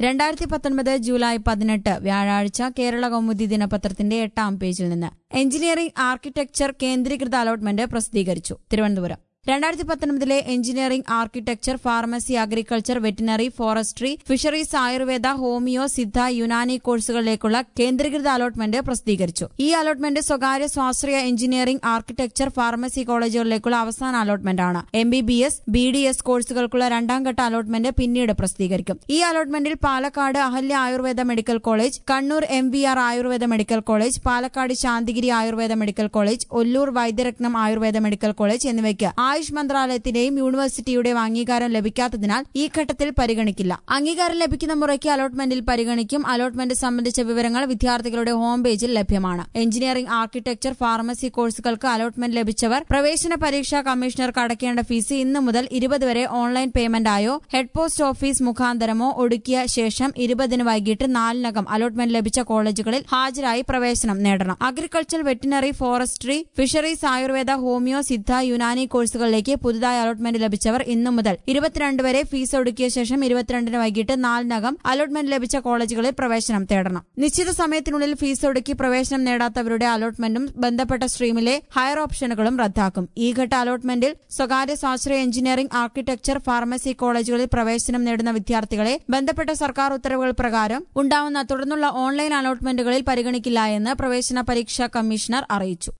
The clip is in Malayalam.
രണ്ടായിരത്തി പത്തൊൻപത് ജൂലൈ പതിനെട്ട് വ്യാഴാഴ്ച കേരള കൗമുദി ദിനപത്രത്തിന്റെ എട്ടാം പേജിൽ നിന്ന് എഞ്ചിനീയറിംഗ് ആർക്കിടെക്ചർ കേന്ദ്രീകൃത അലോട്ട്മെന്റ് പ്രസിദ്ധീകരിച്ചു തിരുവനന്തപുരം രണ്ടായിരത്തി പത്തൊൻപതിലെ engineering architecture pharmacy agriculture veterinary forestry fisheries Ayurveda homeo Siddha Unani കോഴ്സുകളിലേക്കുള്ള കേന്ദ്രീകൃത അലോട്ട്മെന്റ് പ്രസിദ്ധീകരിച്ചു ഈ അലോട്ട്മെന്റ് സ്വകാര്യ സ്വാശ്രയ എഞ്ചിനീയറിംഗ് ആർക്കിടെക്ചർ ഫാർമസി കോളേജുകളിലേക്കുള്ള അവസാന അലോട്ട്മെന്റ് ആണ് M B B S B D S കോഴ്സുകൾക്കുള്ള രണ്ടാം ഘട്ട അലോട്ട്മെന്റ് പിന്നീട് പ്രസിദ്ധീകരിക്കും ഈ അലോട്ട്മെന്റിൽ Palakkad Ahalya Ayurveda medical college Kannur M V R Ayurveda medical college Palakkad Santhigiri Ayurveda medical college Ollur Vaidyaratnam Ayurveda medical college എന്നിവയ്ക്ക് ആയുഷ് മന്ത്രാലയത്തിന്റെയും യൂണിവേഴ്സിറ്റിയുടെയും അംഗീകാരം ലഭിക്കാത്തതിനാൽ ഈ ഘട്ടത്തിൽ പരിഗണിക്കില്ല അംഗീകാരം ലഭിക്കുന്ന മുറയ്ക്ക് അലോട്ട്മെന്റിൽ പരിഗണിക്കും അലോട്ട്മെന്റ് സംബന്ധിച്ച വിവരങ്ങൾ വിദ്യാർത്ഥികളുടെ ഹോം പേജിൽ ലഭ്യമാണ് എഞ്ചിനീയറിംഗ് ആർക്കിടെക്ചർ ഫാർമസി കോഴ്സുകൾക്ക് അലോട്ട്മെന്റ് ലഭിച്ചവർ പ്രവേശന പരീക്ഷാ കമ്മീഷണർക്ക് അടയ്ക്കേണ്ട ഫീസ് ഇന്ന് മുതൽ ഇരുപത് വരെ ഓൺലൈൻ പേയ്മെന്റായോ ഹെഡ് പോസ്റ്റ് ഓഫീസ് മുഖാന്തരമോ ഒടുക്കിയ ശേഷം ഇരുപതിന് വൈകിട്ട് നാലിനകം അലോട്ട്മെന്റ് ലഭിച്ച കോളേജുകളിൽ ഹാജരായി പ്രവേശനം നേടണം agriculture veterinary forestry fisheries Ayurveda homeo Siddha Unani കോഴ്സുകളിലേക്ക് പുതുതായി അലോട്ട്മെന്റ് ലഭിച്ചവർ ഇന്നു മുതൽ ഇരുപത്തിരണ്ട് വരെ ഫീസ് ഒടുക്കിയ ശേഷം ഇരുപത്തിരണ്ടിന് വൈകിട്ട് നാലിനകം അലോട്ട്മെന്റ് ലഭിച്ച കോളേജുകളിൽ പ്രവേശനം തേടണം നിശ്ചിത സമയത്തിനുള്ളിൽ ഫീസ് ഒടുക്കി പ്രവേശനം നേടാത്തവരുടെ അലോട്ട്മെന്റും ബന്ധപ്പെട്ട സ്ട്രീമിലെ ഹയർ ഓപ്ഷനുകളും റദ്ദാക്കും ഈ ഘട്ട അലോട്ട്മെന്റിൽ സ്വകാര്യ സ്വാശ്രയ എഞ്ചിനീയറിംഗ് ആർക്കിടെക്ചർ ഫാർമസി കോളേജുകളിൽ പ്രവേശനം നേടുന്ന വിദ്യാർത്ഥികളെ ബന്ധപ്പെട്ട സർക്കാർ ഉത്തരവുകൾ പ്രകാരം ഉണ്ടാവുന്ന തുടർന്നുള്ള ഓൺലൈൻ അലോട്ട്മെന്റുകളിൽ പരിഗണിക്കില്ല എന്ന് പ്രവേശന പരീക്ഷാ കമ്മീഷണർ അറിയിച്ചു